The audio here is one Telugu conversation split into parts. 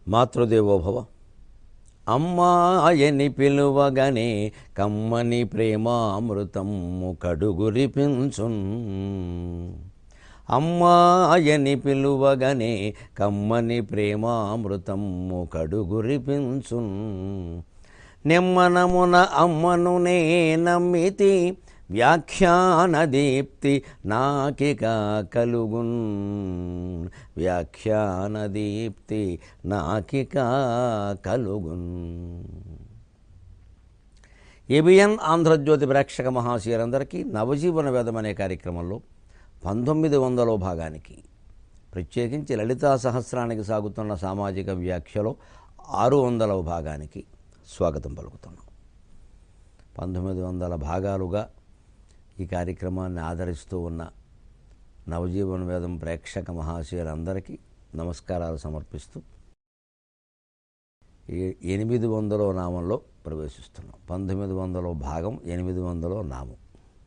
మాతృదేవోభవ అమ్మాయని పిలువగానే కమ్మని ప్రేమామృతము కడుగురిపించున్ అమ్మాయని పిలువగానే కమ్మని ప్రేమామృతము కడుగురిపించున్ నెమ్మనమున అమ్మను నే నమ్మితి వ్యాఖ్యాన దీప్తి నాకిక కలుగున్ వ్యాఖ్యాన దీప్తి నాకిక కలుగున్ ఏబిఎన్ ఆంధ్రజ్యోతి ప్రేక్షక మహాశీలందరికీ నవజీవన వేదం అనే కార్యక్రమంలో పంతొమ్మిది వందలో భాగానికి ప్రత్యేకించి లలితా సహస్రానికి సాగుతున్న సామాజిక వ్యాఖ్యలో ఆరు వందల భాగానికి స్వాగతం పలుకుతున్నాం పంతొమ్మిది వందల భాగాలుగా ఈ కార్యక్రమాన్ని ఆదరిస్తూ ఉన్న నవజీవన వేదం ప్రేక్షక మహాశయులందరికీ నమస్కారాలు సమర్పిస్తూ ఏ- ఎనిమిది వందలో నామంలో ప్రవేశిస్తున్నాం పంతొమ్మిది వందలో భాగం ఎనిమిది వందలో నామం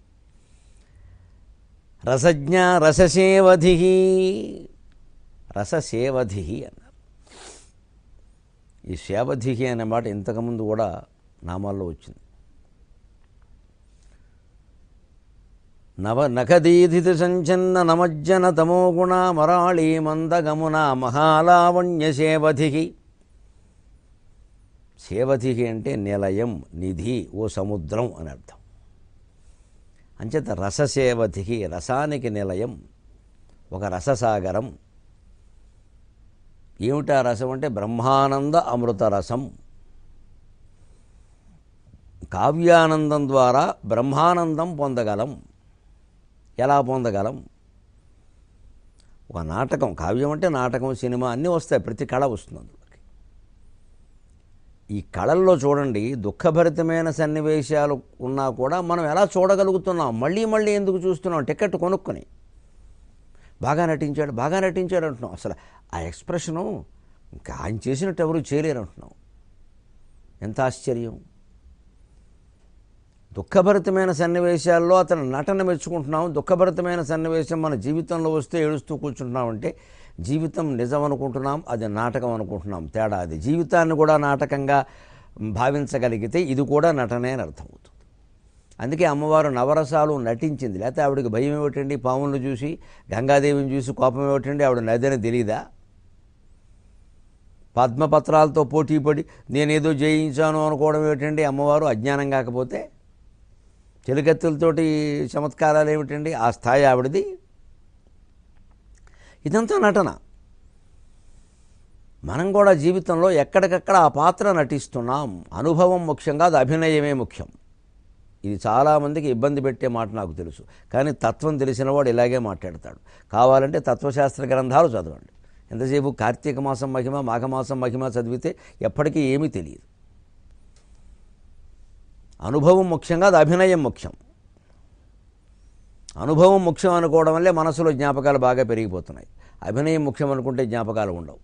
రసజ్ఞ రససేవధి రససేవధి అన్నారు ఈ సేవధి అనే మాట ఇంతకుముందు కూడా నామాల్లో వచ్చింది నవ నఖదీధిత సంచన్న నమజ్జన తమోగుణ మరాళీ మందగమున మహాలావణ్య సేవధికి సేవధికి అంటే నిలయం నిధి ఓ సముద్రం అని అర్థం అంచేత రససేవధికి రసానికి నిలయం ఒక రససాగరం ఏమిటా రసం అంటే బ్రహ్మానంద అమృత రసం కావ్యానందం ద్వారా బ్రహ్మానందం పొందగలం ఎలా పొందగలం ఒక నాటకం కావ్యం అంటే నాటకం సినిమా అన్నీ వస్తాయి ప్రతి కళ వస్తుంది అందులోకి ఈ కళల్లో చూడండి దుఃఖభరితమైన సన్నివేశాలు ఉన్నా కూడా మనం ఎలా చూడగలుగుతున్నాం మళ్ళీ మళ్ళీ ఎందుకు చూస్తున్నాం టికెట్ కొనుక్కొని బాగా నటించాడు బాగా నటించాడు అంటున్నాం అసలు ఆ ఎక్స్ప్రెషను ఇంకా ఆయన చేసినట్టు ఎవరు చేయలేరు అంటున్నాం ఎంత ఆశ్చర్యం దుఃఖభరితమైన సన్నివేశాల్లో అతను నటన మెచ్చుకుంటున్నాం దుఃఖభరితమైన సన్నివేశం మన జీవితంలో వస్తే ఏడుస్తూ కూర్చుంటున్నామంటే జీవితం నిజం అనుకుంటున్నాం అది నాటకం అనుకుంటున్నాం తేడా అది జీవితాన్ని కూడా నాటకంగా భావించగలిగితే ఇది కూడా నటనే అని అర్థమవుతుంది అందుకే అమ్మవారు నవరసాలు నటించింది లేకపోతే ఆవిడకి భయం ఏమిటండి పాములను చూసి గంగాదేవిని చూసి కోపం ఏమిటండి ఆవిడ నదని తెలియదా పద్మపత్రాలతో పోటీపడి నేనేదో జయించాను అనుకోవడం ఏమిటండి అమ్మవారు అజ్ఞానం కాకపోతే చెలికత్తులతోటి చమత్కారాలు ఏమిటండి ఆ స్థాయి ఆవిడది ఇదంతా నటన మనం కూడా జీవితంలో ఎక్కడికక్కడ ఆ పాత్ర నటిస్తున్నాం అనుభవం ముఖ్యం కాదు అభినయమే ముఖ్యం ఇది చాలామందికి ఇబ్బంది పెట్టే మాట నాకు తెలుసు కానీ తత్వం తెలిసిన వాడు ఇలాగే మాట్లాడతాడు కావాలంటే తత్వశాస్త్ర గ్రంథాలు చదవండి ఎంతసేపు కార్తీక మాసం మహిమ మాఘమాసం మహిమ చదివితే ఎప్పటికీ ఏమీ తెలియదు అనుభవం ముఖ్యం కాదు అభినయం ముఖ్యం అనుభవం ముఖ్యం అనుకోవడం వల్లే మనసులో జ్ఞాపకాలు బాగా పెరిగిపోతున్నాయి అభినయం ముఖ్యం అనుకుంటే జ్ఞాపకాలు ఉండవు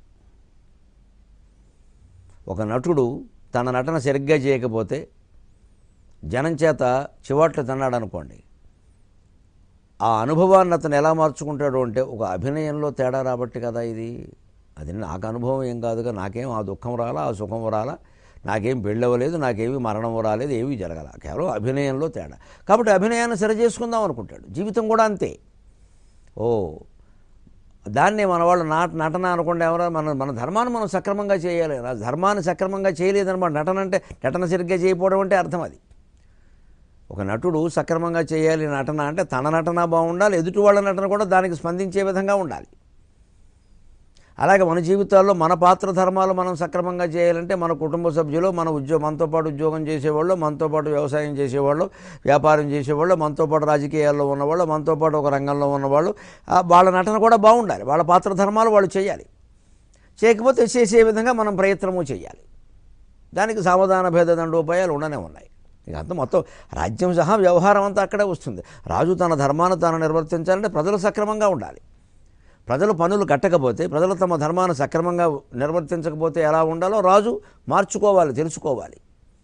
ఒక నటుడు తన నటన సరిగ్గా చేయకపోతే జనం చేత చివాట్లు తిన్నాడు అనుకోండి ఆ అనుభవాన్ని అతను ఎలా మార్చుకుంటాడు అంటే ఒక అభినయంలో తేడా రాబట్టి కదా ఇది అది నాకు అనుభవం ఏం కాదుగా నాకేం ఆ దుఃఖం రాలా ఆ సుఖం రాలా నాకేం పెళ్ళవలేదు నాకేమీ మరణం రాలేదు ఏమీ జరగల కేవలం అభినయంలో తేడా కాబట్టి అభినయాన్ని సరి చేసుకుందాం అనుకుంటాడు జీవితం కూడా అంతే ఓ దాన్ని మన వాళ్ళు నాట నటన అనుకుంటే ఎవరో మన మన ధర్మాన్ని మనం సక్రమంగా చేయాలి ఆ ధర్మాన్ని సక్రమంగా చేయలేదన్నమాట నటన అంటే నటన సరిగ్గా చేయకపోవడం అంటే అర్థం అది ఒక నటుడు సక్రమంగా చేయాలి నటన అంటే తన నటన బాగుండాలి ఎదుటి వాళ్ళ నటన కూడా దానికి స్పందించే విధంగా ఉండాలి అలాగే మన జీవితాల్లో మన పాత్ర ధర్మాలు మనం సక్రమంగా చేయాలంటే మన కుటుంబ సభ్యులు మన ఉద్యోగం మనతో పాటు ఉద్యోగం చేసేవాళ్ళు మనతో పాటు వ్యవసాయం చేసేవాళ్ళు వ్యాపారం చేసేవాళ్ళు మనతో పాటు రాజకీయాల్లో ఉన్నవాళ్ళు మనతో పాటు ఒక రంగంలో ఉన్నవాళ్ళు ఆ వాళ్ళ నటన కూడా బాగుండాలి వాళ్ళ పాత్ర ధర్మాలు వాళ్ళు చేయాలి చేయకపోతే చేసే విధంగా మనం ప్రయత్నము చేయాలి దానికి సావధాన భేద దండోపాయాలు ఉండనే ఉన్నాయి ఇక అంతా మొత్తం రాజ్యం సహా వ్యవహారం అంతా అక్కడే వస్తుంది రాజు తన ధర్మాన్ని తాను నిర్వర్తించాలంటే ప్రజలు సక్రమంగా ఉండాలి ప్రజలు పనులు కట్టకపోతే ప్రజలు తమ ధర్మాన్ని సక్రమంగా నిర్వర్తించకపోతే ఎలా ఉండాలో రాజు మార్చుకోవాలి తెలుసుకోవాలి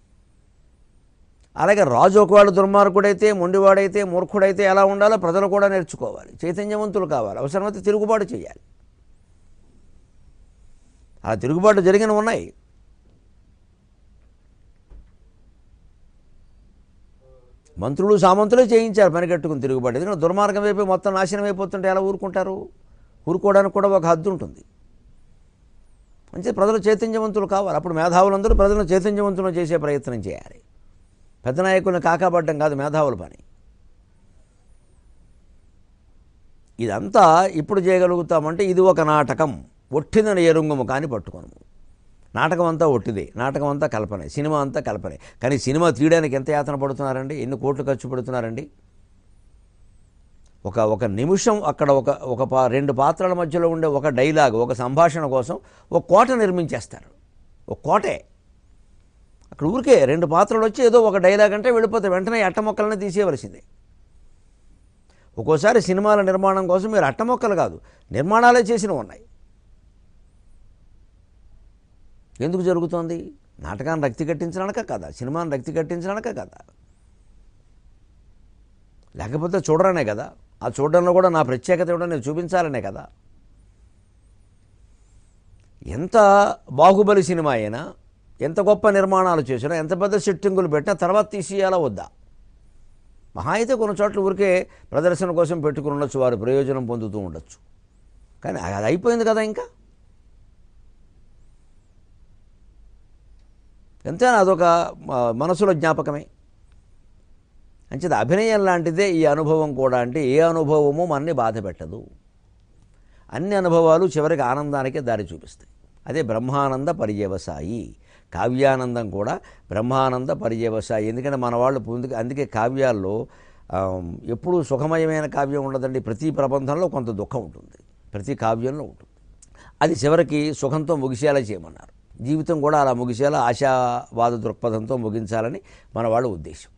అలాగే రాజు ఒకవాడు దుర్మార్గుడైతే మొండివాడైతే మూర్ఖుడైతే ఎలా ఉండాలో ప్రజలు కూడా నేర్చుకోవాలి చైతన్యవంతులు కావాలి అవసరమైతే తిరుగుబాటు చేయాలి ఆ తిరుగుబాటు జరిగిన ఉన్నాయి మంత్రులు సామంతులే చేయించారు పని కట్టుకుని తిరుగుబాటు ఎందుకంటే దుర్మార్గం వైపు మొత్తం నాశనం అయిపోతుంటే ఎలా ఊరుకుంటారు ఊరుకోవడానికి కూడా ఒక హద్దు ఉంటుంది మంచి ప్రజలు చైతన్యవంతులు కావాలి అప్పుడు మేధావులందరూ ప్రజలను చైతన్యవంతులు చేసే ప్రయత్నం చేయాలి పెద్ద నాయకులను కాకాపడ్డం కాదు మేధావుల పని ఇదంతా ఇప్పుడు చేయగలుగుతామంటే ఇది ఒక నాటకం ఒట్టిదని ఎరుంగము కానీ పట్టుకోను నాటకం అంతా ఒట్టిదే నాటకం అంతా కల్పనే సినిమా అంతా కల్పనే కానీ సినిమా తీయడానికి ఎంత యాతన పడుతున్నారండి ఎన్ని కోట్లు ఖర్చు పెడుతున్నారండి ఒక ఒక నిమిషం అక్కడ ఒక ఒక పా రెండు పాత్రల మధ్యలో ఉండే ఒక డైలాగ్ ఒక సంభాషణ కోసం ఒక కోట నిర్మించేస్తారు ఒక కోటే అక్కడ ఊరికే రెండు పాత్రలు వచ్చి ఏదో ఒక డైలాగ్ అంటే వెళ్ళిపోతే వెంటనే అట్టమొక్కలనే తీసేయవలసిందే ఒక్కోసారి సినిమాల నిర్మాణం కోసం మీరు అట్టమొక్కలు కాదు నిర్మాణాలే చేసినవి ఉన్నాయి ఎందుకు జరుగుతోంది నాటకాన్ని రక్తి కట్టించడానిక కదా సినిమాని రక్తి కట్టించడానిక కదా లేకపోతే చూడరనే కదా ఆ చూడడంలో కూడా నా ప్రత్యేకత కూడా నేను చూపించాలనే కదా ఎంత బాహుబలి సినిమా అయినా ఎంత గొప్ప నిర్మాణాలు చేసినా ఎంత పెద్ద సెట్టింగులు పెట్టినా తర్వాత తీసేయాలా వద్దా మహా అయితే కొన్ని చోట్ల ఊరికే ప్రదర్శన కోసం పెట్టుకుని ఉండొచ్చు వారు ప్రయోజనం పొందుతూ ఉండొచ్చు కానీ అది అయిపోయింది కదా ఇంకా ఎంతైనా అదొక ఆ, మనసులో జ్ఞాపకమే అంచేది అభినయం లాంటిదే ఈ అనుభవం కూడా అంటే ఏ అనుభవము మనని బాధ పెట్టదు అన్ని అనుభవాలు చివరికి ఆనందానికే దారి చూపిస్తాయి అదే బ్రహ్మానంద పర్యవసాయి కావ్యానందం కూడా బ్రహ్మానంద పర్యవసాయి ఎందుకంటే మన వాళ్ళు ముందుకు అందుకే కావ్యాల్లో ఆ, ఎప్పుడూ సుఖమయమైన కావ్యం ఉండదండి ప్రతి ప్రబంధంలో కొంత దుఃఖం ఉంటుంది ప్రతి కావ్యంలో ఉంటుంది అది చివరికి సుఖంతో ముగిసేలా చేయమన్నారు జీవితం కూడా అలా ముగిసేలా ఆశావాద దృక్పథంతో ముగించాలని మన వాళ్ళ ఉద్దేశం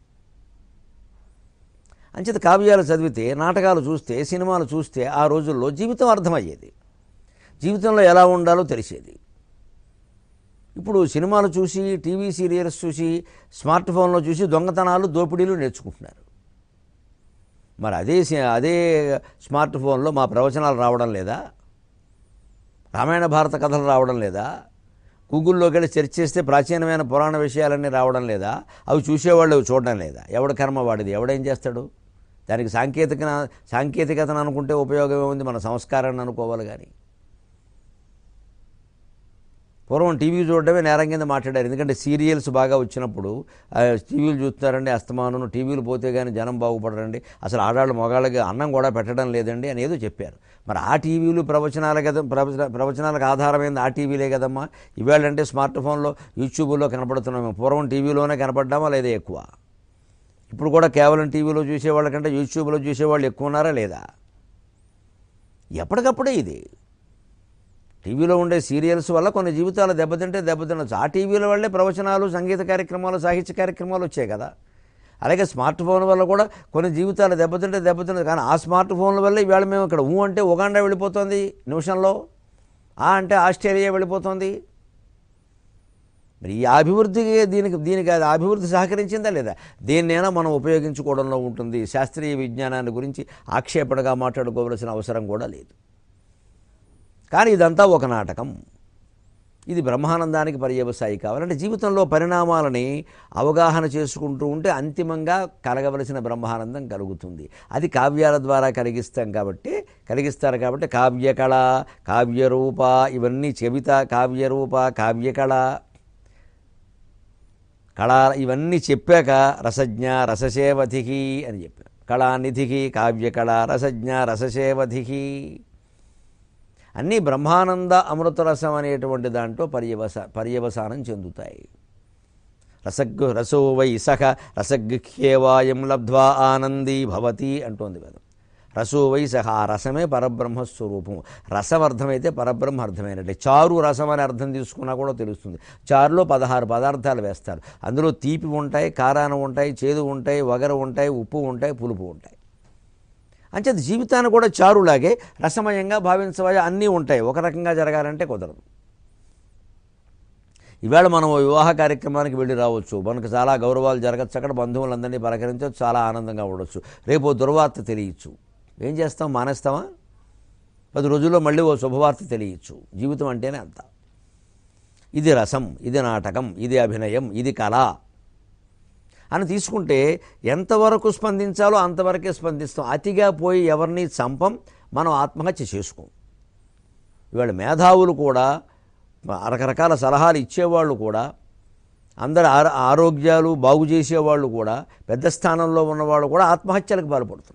అంచేత కావ్యాలు చదివితే నాటకాలు చూస్తే సినిమాలు చూస్తే ఆ రోజుల్లో జీవితం అర్థమయ్యేది జీవితంలో ఎలా ఉండాలో తెలిసేది ఇప్పుడు సినిమాలు చూసి టీవీ సీరియల్స్ చూసి స్మార్ట్ ఫోన్లో చూసి దొంగతనాలు దోపిడీలు నేర్చుకుంటున్నారు మరి అదే సి- అదే స్మార్ట్ ఫోన్లో మా ప్రవచనాలు రావడం లేదా రామాయణ భారత కథలు రావడం లేదా గూగుల్లోకి వెళ్ళి సెర్చ్ చేస్తే ప్రాచీనమైన పురాణ విషయాలన్నీ రావడం లేదా అవి చూసేవాళ్ళు అవి చూడడం లేదా ఎవడ కర్మ వాడిది ఎవడేం చేస్తాడు దానికి సాంకేతిక సాంకేతికతను అనుకుంటే ఉపయోగం ఉంది మన సంస్కారాన్ని అనుకోవాలి కానీ పూర్వం టీవీ చూడడమే నేరం కింద మాట్లాడారు ఎందుకంటే సీరియల్స్ బాగా వచ్చినప్పుడు ఆ, టీవీలు చూస్తున్నారండి అస్తమానం టీవీలు పోతే కానీ జనం బాగుపడరండి అసలు ఆడాళ్ళు మగాళ్ళకి అన్నం కూడా పెట్టడం లేదండి అని ఏదో చెప్పారు మరి ఆ టీవీలు ప్రవచనాల కదా ప్రవచన ప్రవచనాలకు ఆధారమైంది ఆ టీవీలే కదమ్మా ఇవాళ అంటే స్మార్ట్ ఫోన్లో యూట్యూబ్లో కనపడుతున్నాము పూర్వం టీవీలోనే కనపడ్డామా లేదా ఎక్కువ ఇప్పుడు కూడా కేవలం టీవీలో చూసేవాళ్ళకంటే యూట్యూబ్లో చూసేవాళ్ళు ఎక్కువ ఉన్నారా లేదా ఎప్పటికప్పుడే ఇది టీవీలో ఉండే సీరియల్స్ వల్ల కొన్ని జీవితాలు దెబ్బతింటే దెబ్బతినచ్చు ఆ టీవీల వల్లే ప్రవచనాలు సంగీత కార్యక్రమాలు సాహిత్య కార్యక్రమాలు వచ్చాయి కదా అలాగే స్మార్ట్ ఫోన్ వల్ల కూడా కొన్ని జీవితాలు దెబ్బతింటే దెబ్బతినదు కానీ ఆ స్మార్ట్ ఫోన్ల వల్ల ఇవాళ మేము ఇక్కడ ఊ అంటే ఉగాండా వెళ్ళిపోతుంది నిమిషంలో ఆ అంటే ఆస్ట్రేలియా వెళ్ళిపోతుంది మరి ఈ అభివృద్ధికి దీనికి దీనికి అది అభివృద్ధి సహకరించిందా లేదా దేన్నైనా మనం ఉపయోగించుకోవడంలో ఉంటుంది శాస్త్రీయ విజ్ఞానాన్ని గురించి ఆక్షేపణగా మాట్లాడుకోవలసిన అవసరం కూడా లేదు కానీ ఇదంతా ఒక నాటకం ఇది బ్రహ్మానందానికి పర్యవసాయి కావాలంటే జీవితంలో పరిణామాలని అవగాహన చేసుకుంటూ ఉంటే అంతిమంగా కలగవలసిన బ్రహ్మానందం కలుగుతుంది అది కావ్యాల ద్వారా కలిగిస్తాం కాబట్టి కలిగిస్తారు కాబట్టి కావ్యకళ కావ్యరూప ఇవన్నీ చెబిత కావ్యరూప కావ్యకళ కళ ఇవన్నీ చెప్పాక రసజ్ఞ రససేవధికి అని చెప్పారు కళానిధికి కావ్యకళ రసజ్ఞ రససేవధికి అన్నీ బ్రహ్మానంద అమృతరసం అనేటువంటి దాంట్లో పర్యవస పర్యవసానం చెందుతాయి రసగ్ రసో వై సఖ రసగ్హ్యేవాయం లబ్ధ్వా ఆనందీ భవతి అంటోంది వేదం రసో వై సహ ఆ రసమే పరబ్రహ్మస్వరూపం రసం అర్థమైతే పరబ్రహ్మ అర్థమైనట్టే చారు రసం అని అర్థం తీసుకున్నా కూడా తెలుస్తుంది చారులో పదహారు పదార్థాలు వేస్తారు అందులో తీపి ఉంటాయి కారానం ఉంటాయి చేదు ఉంటాయి వగర ఉంటాయి ఉప్పు ఉంటాయి పులుపు ఉంటాయి అంచేత జీవితాన్ని కూడా చారులాగే రసమయంగా భావించవా అన్నీ ఉంటాయి ఒక రకంగా జరగాలంటే కుదరదు ఈవేళ మనం ఓ వివాహ కార్యక్రమానికి వెళ్ళి రావచ్చు మనకు చాలా గౌరవాలు జరగచ్చు అక్కడ బంధువులందరినీ పలకరించవచ్చు చాలా ఆనందంగా ఉండొచ్చు రేపు ఓ దుర్వార్త తెలియచ్చు ఏం చేస్తాం మానేస్తామా పది రోజుల్లో మళ్ళీ ఓ శుభవార్త తెలియచ్చు జీవితం అంటేనే అంత ఇది రసం ఇది నాటకం ఇది అభినయం ఇది కళ అని తీసుకుంటే ఎంతవరకు స్పందించాలో అంతవరకే స్పందిస్తాం అతిగా పోయి ఎవరిని చంపం మనం ఆత్మహత్య చేసుకోం ఇవాళ మేధావులు కూడా రకరకాల సలహాలు ఇచ్చేవాళ్ళు కూడా అందరి ఆరో ఆరోగ్యాలు బాగు చేసేవాళ్ళు కూడా పెద్ద స్థానంలో ఉన్నవాళ్ళు కూడా ఆత్మహత్యలకు పాల్పడుతున్నారు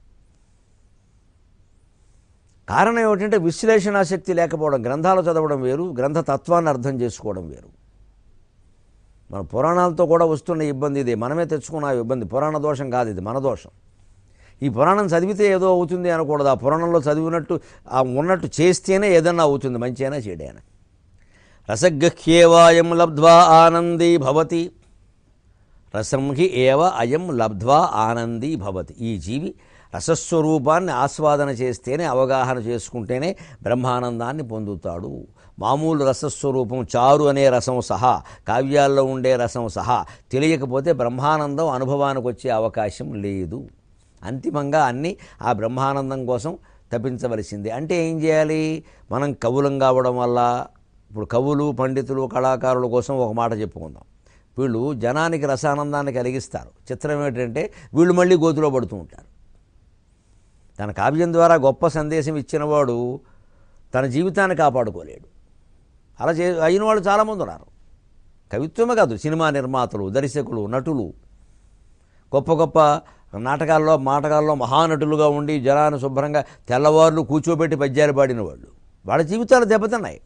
కారణం ఏమిటంటే విశ్లేషణాశక్తి లేకపోవడం గ్రంథాలు చదవడం వేరు గ్రంథ తత్వాన్ని అర్థం చేసుకోవడం వేరు మన పురాణాలతో కూడా వస్తున్న ఇబ్బంది ఇది మనమే తెచ్చుకున్న ఆ ఇబ్బంది పురాణ దోషం కాదు ఇది మన దోషం ఈ పురాణం చదివితే ఏదో అవుతుంది అనకూడదు ఆ పురాణంలో చదివినట్టు ఆ ఉన్నట్టు చేస్తేనే ఏదన్నా అవుతుంది మంచి అయినా చెడైనా రసగహ్యేవాయం లబ్ధ్వా ఆనందీ భవతి రసం హి ఏవ అయం లబ్ధ్వా ఆనందీ భవతి ఈ జీవి రసస్వరూపాన్ని ఆస్వాదన చేస్తేనే అవగాహన చేసుకుంటేనే బ్రహ్మానందాన్ని పొందుతాడు మామూలు రసస్వరూపం చారు అనే రసం సహా కావ్యాల్లో ఉండే రసం సహా తెలియకపోతే బ్రహ్మానందం అనుభవానికి వచ్చే అవకాశం లేదు అంతిమంగా అన్నీ ఆ బ్రహ్మానందం కోసం తప్పించవలసిందే అంటే ఏం చేయాలి మనం కవులం కావడం వల్ల ఇప్పుడు కవులు పండితులు కళాకారుల కోసం ఒక మాట చెప్పుకుందాం వీళ్ళు జనానికి రసానందాన్ని కలిగిస్తారు చిత్రం ఏంటంటే వీళ్ళు మళ్ళీ గోతులో పడుతూ ఉంటారు తన కావ్యం ద్వారా గొప్ప సందేశం ఇచ్చినవాడు తన జీవితాన్ని కాపాడుకోలేడు అలా చే అయిన వాళ్ళు చాలామంది ఉన్నారు కవిత్వమే కాదు సినిమా నిర్మాతలు దర్శకులు నటులు గొప్ప గొప్ప నాటకాల్లో మాటకాల్లో మహానటులుగా ఉండి జనాన్ని శుభ్రంగా తెల్లవారులు కూర్చోబెట్టి పద్యాలు పాడిన వాళ్ళు వాళ్ళ జీవితాలు దెబ్బతిన్నాయి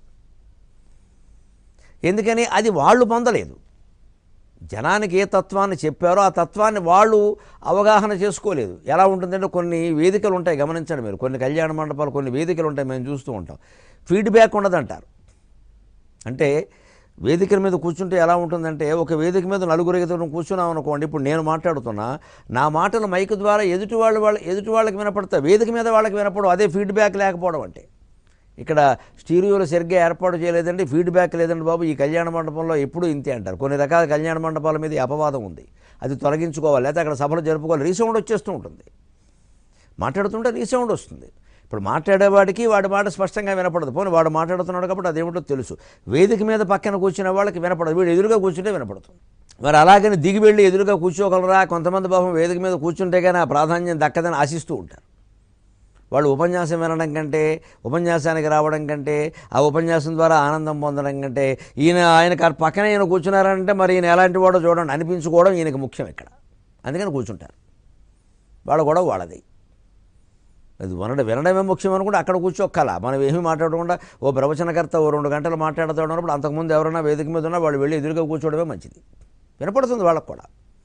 ఎందుకని అది వాళ్ళు పొందలేదు జనానికి ఏ తత్వాన్ని చెప్పారో ఆ తత్వాన్ని వాళ్ళు అవగాహన చేసుకోలేదు ఎలా ఉంటుందంటే కొన్ని వేదికలు ఉంటాయి గమనించండి మీరు కొన్ని కళ్యాణ మండపాలు కొన్ని వేదికలు ఉంటాయి మేము చూస్తూ ఉంటాం ఫీడ్బ్యాక్ ఉండదంటారు అంటే వేదికల మీద కూర్చుంటే ఎలా ఉంటుందంటే ఒక వేదిక మీద నలుగురు ఐదుగురు కూర్చున్నాం అనుకోండి ఇప్పుడు నేను మాట్లాడుతున్నా నా మాటలు మైక్ ద్వారా ఎదుటి వాళ్ళు వాళ్ళ ఎదుటి వాళ్ళకి వినపడతాయి వేదిక మీద వాళ్ళకి వినపడవు అదే ఫీడ్బ్యాక్ లేకపోవడం అంటే ఇక్కడ స్టీరియోలు సరిగ్గా ఏర్పాటు చేయలేదండి ఫీడ్బ్యాక్ లేదండి బాబు ఈ కళ్యాణ మండపంలో ఎప్పుడూ ఇంతే అంటారు కొన్ని రకాల కళ్యాణ మండపాల మీద ఈ అపవాదం ఉంది అది తొలగించుకోవాలి లేకపోతే అక్కడ సభలు జరుపుకోవాలి రీసౌండ్ వచ్చేస్తూ ఉంటుంది మాట్లాడుతుంటే రీసౌండ్ వస్తుంది ఇప్పుడు మాట్లాడేవాడికి వాడి మాట స్పష్టంగా వినపడదు పోనీ వాడు మాట్లాడుతున్నాడు కాబట్టి అదేమిటో తెలుసు వేదిక మీద పక్కన కూర్చున్న వాళ్ళకి వినపడదు వీడు ఎదురుగా కూర్చుంటే వినపడుతుంది మరి అలాగని దిగి వెళ్ళి ఎదురుగా కూర్చోగలరా కొంతమంది పాపం వేదిక మీద కూర్చుంటే కానీ ఆ ప్రాధాన్యం దక్కదని ఆశిస్తూ ఉంటారు వాళ్ళు ఉపన్యాసం వినడం కంటే ఉపన్యాసానికి రావడం కంటే ఆ ఉపన్యాసం ద్వారా ఆనందం పొందడం కంటే ఈయన ఆయన కా- పక్కన ఈయన కూర్చున్నారంటే మరి ఈయన ఎలాంటి వాడో చూడండి అనిపించుకోవడం ఈయనకి ముఖ్యం ఇక్కడ అందుకని కూర్చుంటారు వాళ్ళ కూడా వాళ్ళది అది వినడం వినడమే ముఖ్యం అనుకుంటే అక్కడ కూర్చోక్కల మనం ఏమీ మాట్లాడకుండా ఓ ప్రవచనకర్త ఓ రెండు గంటలు మాట్లాడుతున్నప్పుడు అంతకుముందు ఎవరైనా వేదిక మీద ఉన్నా వాళ్ళు వెళ్ళి ఎదురుగా కూర్చోవడమే మంచిది వినపడుతుంది వాళ్ళకు కూడా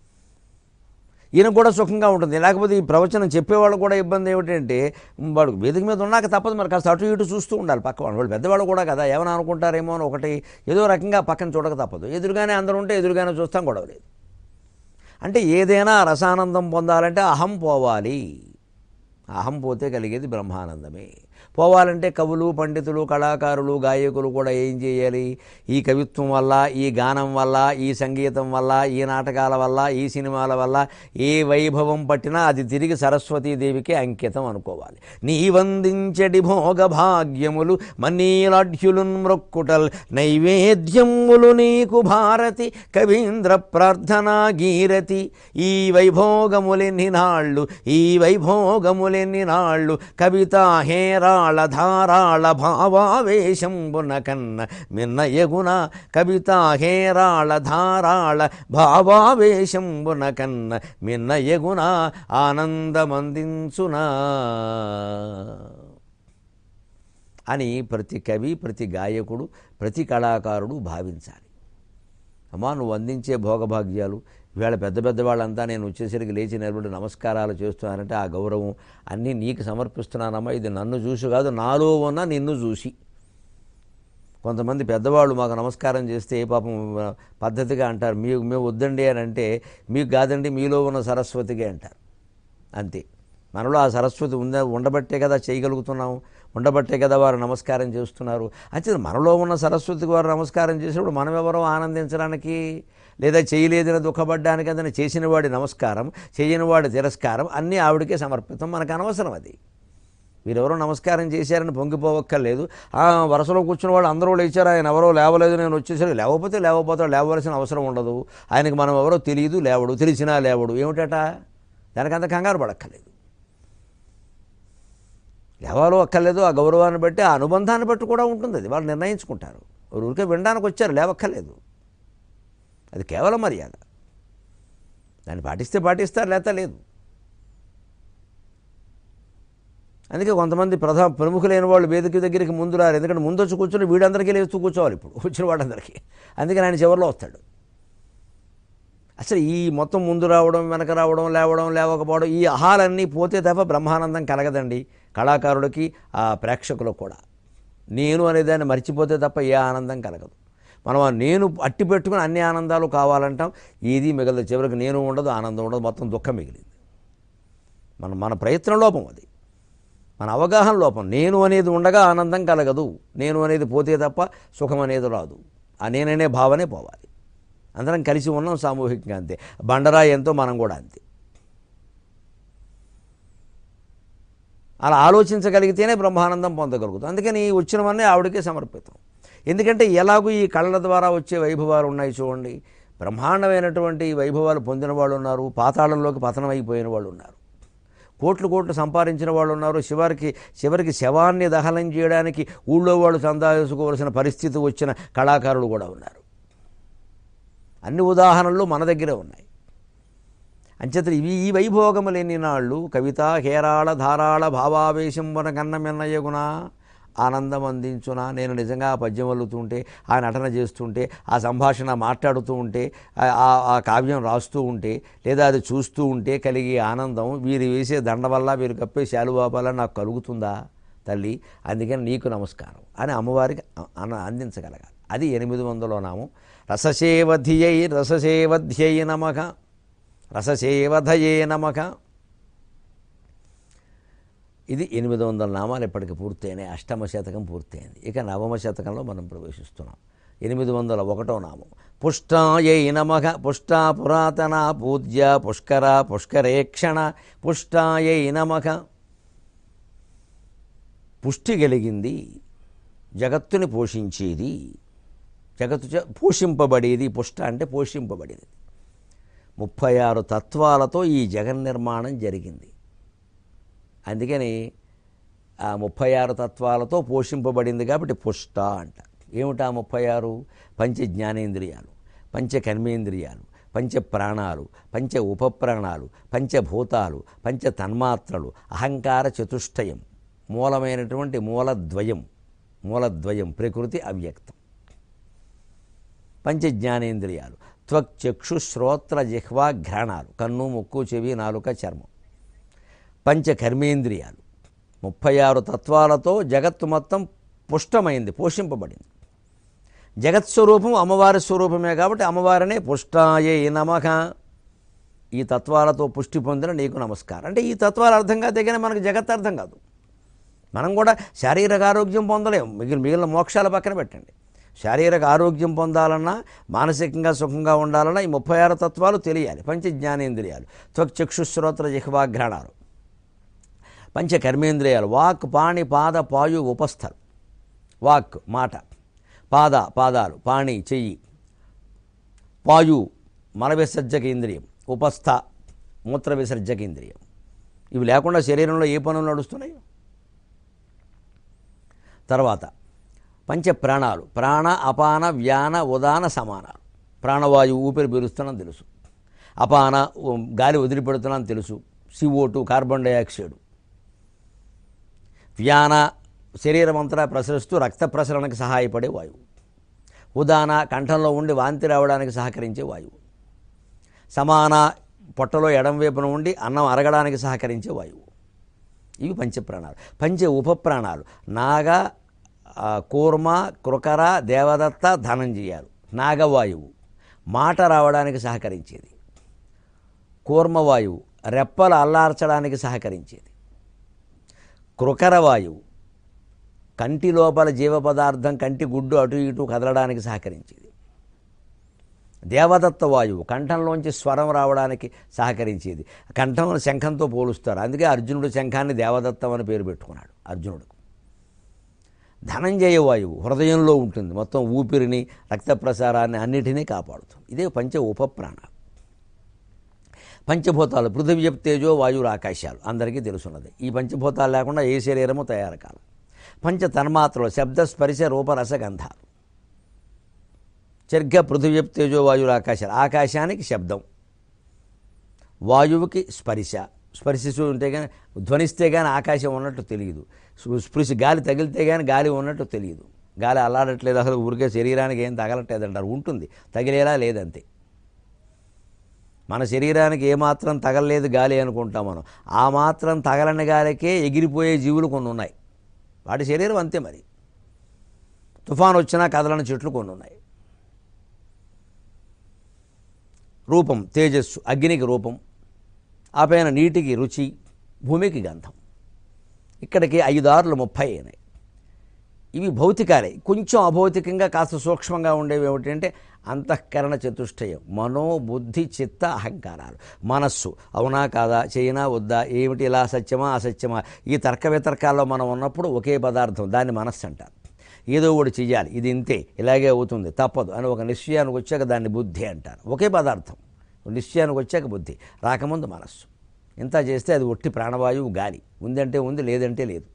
ఈయన కూడా సుఖంగా ఉంటుంది లేకపోతే ఈ ప్రవచనం చెప్పేవాళ్ళు కూడా ఇబ్బంది ఏమిటంటే వాడు వేదిక మీద ఉన్నాక తప్పదు మరి కాస్త అటు ఇటు చూస్తూ ఉండాలి పక్క వాళ్ళు వాళ్ళు పెద్దవాళ్ళు కూడా కదా ఏమైనా అనుకుంటారేమో అని ఒకటి ఏదో రకంగా పక్కన చూడక తప్పదు ఎదురుగానే అందరూ ఉంటే ఎదురుగానే చూస్తాం గొడవ లేదు అంటే ఏదైనా రసానందం పొందాలంటే అహం పోవాలి అహం పోతే కలిగేది బ్రహ్మానందమే పోవాలంటే కవులు పండితులు కళాకారులు గాయకులు కూడా ఏం చేయాలి ఈ కవిత్వం వల్ల ఈ గానం వల్ల ఈ సంగీతం వల్ల ఈ నాటకాల వల్ల ఈ సినిమాల వల్ల ఏ వైభవం పట్టినా అది తిరిగి సరస్వతీదేవికి అంకితం అనుకోవాలి నీ వందించడి భోగ భాగ్యములు మనీలాఢ్యులున్ మ్రొక్కుటల్ నైవేద్యములు నీకు భారతి కవీంద్ర ప్రార్థనా గీరతి ఈ వైభోగములెన్ని నాళ్ళు ఈ వైభోగములెన్ని నాళ్ళు కవిత హేరాళ ధారాళ భావావేశంబున కన్న మిన్నయగున కవిత హేరాళ ధారాళ భావావేశంబున కన్న మిన్నయగున ఆనందమందించునా అని ప్రతి కవి ప్రతి గాయకుడు ప్రతి కళాకారుడు భావించాలి అమ్మా నువ్వు అందించే భోగభాగ్యాలు ఇవాళ పెద్ద పెద్ద వాళ్ళంతా నేను వచ్చేసరికి లేచి నిలబడి నమస్కారాలు చేస్తున్నానంటే ఆ గౌరవం అన్నీ నీకు సమర్పిస్తున్నానమ్మా ఇది నన్ను చూసి కాదు నాలో ఉన్న నిన్ను చూసి కొంతమంది పెద్దవాళ్ళు మాకు నమస్కారం చేస్తే పాపం పద్ధతిగా అంటారు మీకు మేము వద్దండి అని అంటే మీకు కాదండి మీలో ఉన్న సరస్వతిగా అంటారు అంతే మనలో ఆ సరస్వతి ఉంద ఉండబట్టే కదా చేయగలుగుతున్నాం ఉండబట్టే కదా వారు నమస్కారం చేస్తున్నారు అంటే మనలో ఉన్న సరస్వతికి వారు నమస్కారం చేసినప్పుడు మనం ఎవరో ఆనందించడానికి లేదా చేయలేదని దుఃఖపడ్డానికి అదని చేసిన వాడి నమస్కారం చేయని వాడి తిరస్కారం అన్నీ ఆవిడకే సమర్పితం మనకు అనవసరం అది మీరెవరో నమస్కారం చేశారని పొంగిపోవక్కర్లేదు ఆ వరుసలో కూర్చున్న వాళ్ళు అందరూ లేచారు ఆయన ఎవరో లేవలేదు నేను వచ్చేసరికి లేవకపోతే లేవపోతాడు లేవవలసిన అవసరం ఉండదు ఆయనకి మనం ఎవరో తెలియదు లేవడు తెలిసినా లేవడు ఏమిటట దానికి అంత కంగారు పడక్కర్లేదు లేవాలో అక్కర్లేదు ఆ గౌరవాన్ని బట్టి ఆ అనుబంధాన్ని బట్టి కూడా ఉంటుంది అది వాళ్ళు నిర్ణయించుకుంటారు ఊరికే వినడానికి వచ్చారు లేవక్కర్లేదు అది కేవలం మర్యాద దాన్ని పాటిస్తే పాటిస్తారు లేత లేదు అందుకే కొంతమంది ప్రధాన ప్రముఖులైన వాళ్ళు వేదిక దగ్గరికి ముందు రారు ఎందుకంటే ముందు వచ్చి కూర్చొని వీడందరికీ లేస్తూ కూర్చోవాలి ఇప్పుడు వచ్చిన వాళ్ళందరికీ అందుకని ఆయన చివరిలో వస్తాడు అసలు ఈ మొత్తం ముందు రావడం వెనక రావడం లేవడం లేవకపోవడం ఈ అహాలన్నీ పోతే తప్ప బ్రహ్మానందం కలగదండి కళాకారుడికి ఆ ప్రేక్షకులకు కూడా నేను అనేదాన్ని మర్చిపోతే తప్ప ఏ ఆనందం కలగదు మనం ఆ నేను అట్టి పెట్టుకుని అన్ని ఆనందాలు కావాలంటాం ఏది మిగలదు చివరికి నేను ఉండదు ఆనందం ఉండదు మొత్తం దుఃఖం మిగిలింది మన మన ప్రయత్న లోపం అది మన అవగాహన లోపం నేను అనేది ఉండగా ఆనందం కలగదు నేను అనేది పోతే తప్ప సుఖం అనేది రాదు ఆ నేననే భావనే పోవాలి అందరం కలిసి ఉన్నాం సామూహికంగా అంతే బండరాయి ఎంతో మనం కూడా అంతే అలా ఆలోచించగలిగితేనే బ్రహ్మానందం పొందగలుగుతాం అందుకని వచ్చినవన్నీ ఆవిడకే సమర్పితం ఎందుకంటే ఎలాగూ ఈ కళ్ళ ద్వారా వచ్చే వైభవాలు ఉన్నాయి చూడండి బ్రహ్మాండమైనటువంటి వైభవాలు పొందిన వాళ్ళు ఉన్నారు పాతాళంలోకి పతనం అయిపోయిన వాళ్ళు ఉన్నారు కోట్లు కోట్లు సంపాదించిన వాళ్ళు ఉన్నారు చివరికి చివరికి శవాన్ని దహనం చేయడానికి ఊళ్ళో వాళ్ళు సందాయించుకోవలసిన పరిస్థితి వచ్చిన కళాకారులు కూడా ఉన్నారు అన్ని ఉదాహరణలు మన దగ్గరే ఉన్నాయి అంచేత ఇవి ఈ వైభోగము లేని నాళ్ళు కవిత హేరాళ ధారాళ భావావేశం వన కన్నమెన్నయ్యగున ఆనందం అందించున నేను నిజంగా ఆ పద్యం వల్లుతుంటే ఆ నటన చేస్తుంటే ఆ సంభాషణ మాట్లాడుతూ ఉంటే ఆ- ఆ ఆ కావ్యం రాస్తూ ఉంటే లేదా అది చూస్తూ ఉంటే కలిగే ఆనందం వీరు వేసే దండ వల్ల వీరు కప్పే శాలువా వల్ల నాకు కలుగుతుందా తల్లి అందుకని నీకు నమస్కారం అని అమ్మవారికి అ- అన అందించగలగాలి అది ఎనిమిది వందలో నామం రససేవధ్యై రససేవధ్యై నమక రససేవధయే నమక ఇది ఎనిమిది వందల నామాలు ఇప్పటికి పూర్తయినాయి అష్టమ శతకం పూర్తయింది ఇక నవమ శతకంలో మనం ప్రవేశిస్తున్నాం ఎనిమిది వందల ఒకటో నామం పుష్టాయై నమః పుష్టా పురాతన పూజ్య పుష్కర పుష్కరేక్షణ పుష్టాయై నమః పుష్టి కలిగింది జగత్తుని పోషించేది జగత్తు చే- పోషింపబడేది పుష్ట అంటే పోషింపబడేది ముప్పై ఆరు తత్వాలతో ఈ జగన్నిర్మాణం జరిగింది అందుకని ఆ ముప్పై ఆరు తత్వాలతో పోషింపబడింది కాబట్టి పుష్ట అంట ఏమిటా ముప్పై ఆరు పంచ జ్ఞానేంద్రియాలు పంచ కర్మేంద్రియాలు పంచ ప్రాణాలు పంచ ఉపప్రాణాలు పంచభూతాలు పంచ తన్మాత్రలు అహంకార చతుష్టయం మూలమైనటువంటి మూలద్వయం మూలద్వయం ప్రకృతి అవ్యక్తం పంచ జ్ఞానేంద్రియాలు త్వక్ చక్షు శ్రోత్ర జిహ్వా ఘ్రాణాలు కన్ను ముక్కు చెవి నాలుక చర్మం పంచ కర్మేంద్రియాలు ముప్పై ఆరు తత్వాలతో జగత్తు మొత్తం పుష్టమైంది పోషింపబడింది జగత్ స్వరూపం అమ్మవారి స్వరూపమే కాబట్టి అమ్మవారినే పుష్టాయే నమః ఈ తత్వాలతో పుష్టి పొందిన నీకు నమస్కారం అంటే ఈ తత్వాలు అర్థం కాదేగానే మనకు జగత్ అర్థం కాదు మనం కూడా శారీరక ఆరోగ్యం పొందలేం మిగిలిన మిగిలిన మోక్షాల పక్కన పెట్టండి శారీరక ఆరోగ్యం పొందాలన్నా మానసికంగా సుఖంగా ఉండాలన్నా ఈ ముప్పై ఆరు తత్వాలు తెలియాలి పంచ జ్ఞానేంద్రియాలు త్వక్ చక్షుశ్రోత్ర జిహ్వాఘ్రాణాలు పంచ కర్మేంద్రియాలు వాక్ పాణి పాద పాయు ఉపస్థలు వాక్ మాట పాద పాదాలు పాణి చెయ్యి పాయు మల విసర్జక ఇంద్రియం ఉపస్థ మూత్ర విసర్జక ఇంద్రియం ఇవి లేకుండా శరీరంలో ఏ పనులు నడుస్తున్నాయి తర్వాత పంచ ప్రాణాలు ప్రాణ అపాన వ్యాన ఉదాన సమానాలు ప్రాణవాయువు ఊపిరి పీలుస్తున్నాం తెలుసు అపాన ఉ, గాలి వదిలిపెడుతున్నాం తెలుసు సిఓ కార్బన్ డైఆక్సైడ్ వ్యాన శరీరం అంతటా ప్రసరిస్తూ రక్త ప్రసరణకు సహాయపడే వాయువు ఉదాన కంఠంలో ఉండి వాంతి రావడానికి సహకరించే వాయువు సమాన పొట్టలో ఎడం వైపున ఉండి అన్నం అరగడానికి సహకరించే వాయువు ఇవి పంచప్రాణాలు పంచ ఉపప్రాణాలు నాగ ఆ, కూర్మ కృకర దేవదత్త ధనంజయాలు నాగవాయువు మాట రావడానికి సహకరించేది కూర్మవాయువు రెప్పలు అల్లార్చడానికి సహకరించేది కృకర వాయువు కంటి లోపల జీవ పదార్థం కంటి గుడ్డు అటు ఇటు కదలడానికి సహకరించేది దేవదత్త వాయువు కంఠంలోంచి స్వరం రావడానికి సహకరించేది కంఠం శంఖంతో పోలుస్తారు అందుకే అర్జునుడు శంఖాన్ని దేవదత్తం అని పేరు పెట్టుకున్నాడు అర్జునుడు ధనంజయ వాయువు హృదయంలో ఉంటుంది మొత్తం ఊపిరిని రక్త ప్రసారాన్ని అన్నిటినీ కాపాడుతుంది ఇదే పంచ ఉపప్రాణ పంచభూతాలు పృథివీ తేజో వాయువులు ఆకాశాలు అందరికీ తెలుసున్నది ఈ పంచభూతాలు లేకుండా ఏ శరీరము తయారు కాదు పంచ తన్మాత్రలు శబ్ద స్పర్శ రూపరస గంధాలు సరిగ్గా పృథివీ తేజో వాయువులు ఆకాశాలు ఆకాశానికి శబ్దం వాయువుకి స్పర్శ స్పర్శిస్తూ ఉంటే కానీ ధ్వనిస్తే కానీ ఆకాశం ఉన్నట్టు తెలియదు స్పృశ గాలి తగిలితే కానీ గాలి ఉన్నట్టు తెలియదు గాలి అల్లాడట్లేదు అసలు ఊరికే శరీరానికి ఏం తగలట్లేదు అంటారు ఉంటుంది తగిలేలా లేదంతే మన శరీరానికి ఏమాత్రం తగలలేదు గాలి అనుకుంటాం మనం ఆ మాత్రం తగలని గాలికే ఎగిరిపోయే జీవులు కొన్ని ఉన్నాయి వాటి శరీరం అంతే మరి తుఫాన్ వచ్చినా కదలని చెట్లు కొన్ని ఉన్నాయి రూపం తేజస్సు అగ్నికి రూపం ఆ పైన నీటికి రుచి భూమికి గంధం ఇక్కడికి ఐదారులు ముప్పై అయినాయి ఇవి భౌతికాలే కొంచెం అభౌతికంగా కాస్త సూక్ష్మంగా ఉండేవి ఏమిటంటే అంతఃకరణ చతుష్టయం మనో బుద్ధి చిత్త అహంకారాలు మనస్సు అవునా కాదా చేయనా వద్దా ఏమిటి ఇలా సత్యమా అసత్యమా ఈ తర్క వితర్కాల్లో మనం ఉన్నప్పుడు ఒకే పదార్థం దాన్ని మనస్సు అంటారు ఏదో ఒకటి చెయ్యాలి ఇది ఇంతే ఇలాగే అవుతుంది తప్పదు అని ఒక నిశ్చయానికి వచ్చాక దాన్ని బుద్ధి అంటారు ఒకే పదార్థం నిశ్చయానికి వచ్చాక బుద్ధి రాకముందు మనస్సు ఇంత చేస్తే అది ఒట్టి ప్రాణవాయువు గాలి ఉందంటే ఉంది లేదంటే లేదు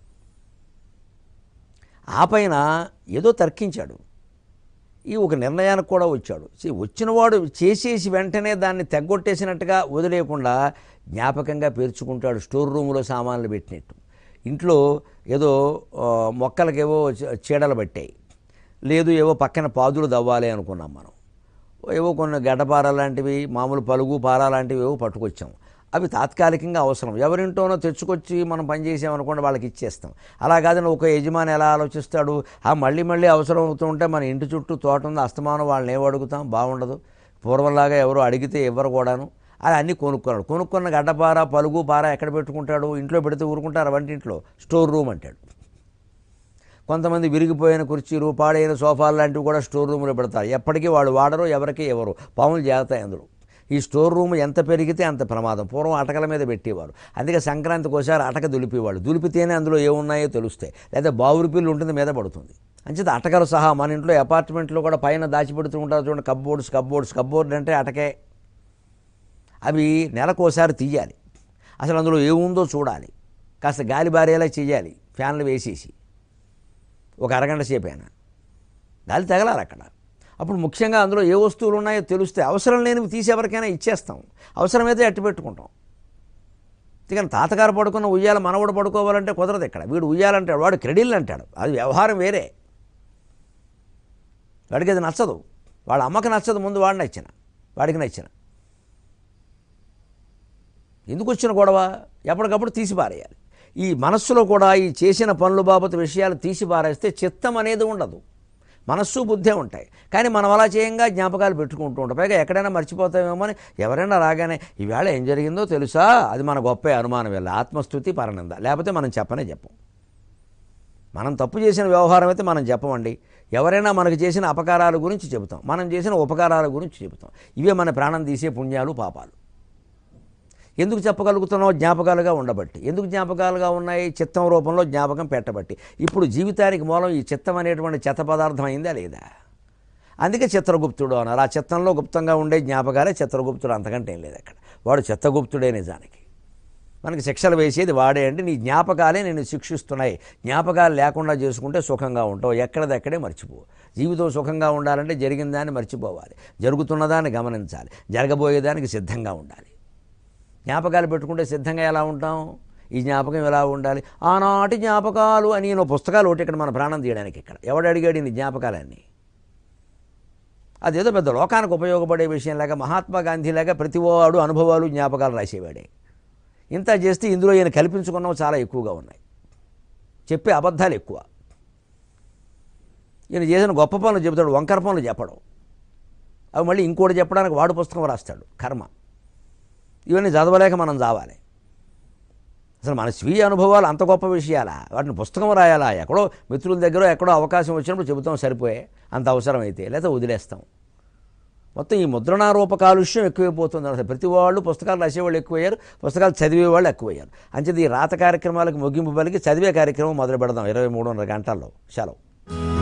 ఆ పైన ఏదో తర్కించాడు ఈ ఒక నిర్ణయానికి కూడా వచ్చాడు see, వచ్చినవాడు చేసేసి వెంటనే దాన్ని తెగ్గొట్టేసినట్టుగా వదిలేయకుండా జ్ఞాపకంగా పేర్చుకుంటాడు స్టోర్ రూములో సామాన్లు పెట్టినట్టు ఇంట్లో ఏదో ఆ, మొక్కలకేవో చ- చీడలు పట్టాయి లేదు ఏవో పక్కన పాదులు దవ్వాలి అనుకున్నాం మనం ఏవో కొన్ని గడ్డపార లాంటివి మామూలు పలుగు పార లాంటివి ఏవో పట్టుకొచ్చాం అవి తాత్కాలికంగా అవసరం ఎవరింటోనో తెచ్చుకొచ్చి మనం పనిచేసామనుకోండి వాళ్ళకి ఇచ్చేస్తాం అలా కాదని ఒక యజమాని ఎలా ఆలోచిస్తాడు ఆ మళ్ళీ మళ్ళీ అవసరం అవుతుంటే మన ఇంటి చుట్టూ తోట ఉంది అస్తమానం వాళ్ళని ఏం అడుగుతాం బాగుండదు పూర్వంలాగా ఎవరు అడిగితే ఎవరు కూడాను అది అన్నీ కొనుక్కున్నాడు కొనుక్కున్న గడ్డపార పలుగు పార ఎక్కడ పెట్టుకుంటాడు ఇంట్లో పెడితే ఊరుకుంటారు వంటింట్లో స్టోర్ రూమ్ అంటాడు కొంతమంది విరిగిపోయిన కుర్చీలు పాడైన సోఫాలు లాంటివి కూడా స్టోర్ రూమ్లో పెడతారు ఎప్పటికీ వాళ్ళు వాడరు ఎవరికి ఎవరు పాములు జాగ్రత్త అందులో ఈ స్టోర్ రూమ్ ఎంత పెరిగితే అంత ప్రమాదం పూర్వం అటకల మీద పెట్టేవారు అందుకే సంక్రాంతికి ఒకసారి అటక దులిపేవాళ్ళు దులిపితేనే అందులో ఏమున్నాయో తెలుస్తాయి లేదా బావురు పిల్లు ఉంటుంది మీద పడుతుంది అంచేత అటకలు సహా మన ఇంట్లో అపార్ట్మెంట్లో కూడా పైన దాచిపెడుతూ ఉంటారు చూడండి కబ్బోర్డ్స్ కబ్బోర్డ్స్ కబ్బోర్డ్ అంటే అటకే అవి నెలకోసారి తీయాలి అసలు అందులో ఏముందో చూడాలి కాస్త గాలి బారేలా చేయాలి ఫ్యాన్లు వేసేసి ఒక అరగంట సేపు అయినా గాలి తగలాలి అక్కడ అప్పుడు ముఖ్యంగా అందులో ఏ వస్తువులు ఉన్నాయో తెలిస్తే అవసరం లేనివి తీసి ఎవరికైనా ఇచ్చేస్తాం అవసరమైతే అట్టి పెట్టుకుంటాం అందుకని తాతగారు పడుకున్న ఉయ్యాల మనవడు పడుకోవాలంటే కుదరదు ఇక్కడ వీడు ఉయ్యాలంటాడు వాడు క్రెడిల్ అంటాడు అది వ్యవహారం వేరే వాడికి అది నచ్చదు వాళ్ళ అమ్మకి నచ్చదు ముందు వాడు నచ్చిన వాడికి నచ్చిన ఎందుకు వచ్చిన గొడవ ఎప్పటికప్పుడు తీసి పారేయాలి ఈ మనస్సులో కూడా ఈ చేసిన పనులు బాబతు విషయాలు తీసి పారేస్తే చిత్తం అనేది ఉండదు మనస్సు బుద్ధే ఉంటాయి కానీ మనం అలా చేయంగా జ్ఞాపకాలు పెట్టుకుంటూ ఉంటాం పైగా ఎక్కడైనా మర్చిపోతామేమో అని ఎవరైనా రాగానే ఈవేళ ఏం జరిగిందో తెలుసా అది మన గొప్ప అనుమానం వెళ్ళ ఆత్మస్థుతి పరనింద లేకపోతే మనం చెప్పనే చెప్పం మనం తప్పు చేసిన వ్యవహారం అయితే మనం చెప్పమండి ఎవరైనా మనకు చేసిన అపకారాల గురించి చెబుతాం మనం చేసిన ఉపకారాల గురించి చెబుతాం ఇవే మన ప్రాణం తీసే పుణ్యాలు పాపాలు ఎందుకు చెప్పగలుగుతున్నావు జ్ఞాపకాలుగా ఉండబట్టి ఎందుకు జ్ఞాపకాలుగా ఉన్నాయి చిత్తం రూపంలో జ్ఞాపకం పెట్టబట్టి ఇప్పుడు జీవితానికి మూలం ఈ చిత్తం అనేటువంటి చెత్త పదార్థం అయిందా లేదా అందుకే చిత్రగుప్తుడు అన్నారు ఆ చిత్తంలో గుప్తంగా ఉండే జ్ఞాపకాలే చిత్రగుప్తుడు అంతకంటే ఏం లేదు అక్కడ వాడు చిత్తగుప్తుడే నిజానికి మనకి శిక్షలు వేసేది వాడే అంటే నీ జ్ఞాపకాలే నేను శిక్షిస్తున్నాయి జ్ఞాపకాలు లేకుండా చేసుకుంటే సుఖంగా ఉంటావు ఎక్కడిదక్కడే మర్చిపో జీవితం సుఖంగా ఉండాలంటే జరిగిన దాన్ని మర్చిపోవాలి జరుగుతున్నదాన్ని గమనించాలి జరగబోయేదానికి సిద్ధంగా ఉండాలి జ్ఞాపకాలు పెట్టుకుంటే సిద్ధంగా ఎలా ఉంటాం ఈ జ్ఞాపకం ఎలా ఉండాలి ఆనాటి జ్ఞాపకాలు అని నేను పుస్తకాలు ఒకటి ఇక్కడ మన ప్రాణం తీయడానికి ఇక్కడ ఎవడు అడిగాడు ఈ జ్ఞాపకాలన్నీ అదేదో పెద్ద లోకానికి ఉపయోగపడే విషయం లాగా మహాత్మా గాంధీ లాగా ప్రతివాడు అనుభవాలు జ్ఞాపకాలు రాసేవాడే ఇంత చేస్తే ఇందులో ఈయన కల్పించుకున్నవి చాలా ఎక్కువగా ఉన్నాయి చెప్పే అబద్ధాలు ఎక్కువ ఈయన చేసిన గొప్ప పనులు చెబుతాడు వంకర పనులు చెప్పడం అవి మళ్ళీ ఇంకోటి చెప్పడానికి వాడు పుస్తకం రాస్తాడు కర్మ ఇవన్నీ చదవలేక మనం చావాలి అసలు మన స్వీయ అనుభవాలు అంత గొప్ప విషయాలా వాటిని పుస్తకం రాయాలా ఎక్కడో మిత్రుల దగ్గర ఎక్కడో అవకాశం వచ్చినప్పుడు చెబుతాం సరిపోయే అంత అవసరం అయితే లేదా వదిలేస్తాం మొత్తం ఈ ముద్రణారూప కాలుష్యం ఎక్కువైపోతుంది అసలు ప్రతి వాళ్ళు పుస్తకాలు రాసేవాళ్ళు ఎక్కువయ్యారు పుస్తకాలు చదివే వాళ్ళు ఎక్కువయ్యారు అంచేది ఈ రాత కార్యక్రమాలకు ముగింపు పలికి చదివే కార్యక్రమం మొదలు పెడదాం ఇరవై మూడున్నర గంటల్లో సెలవు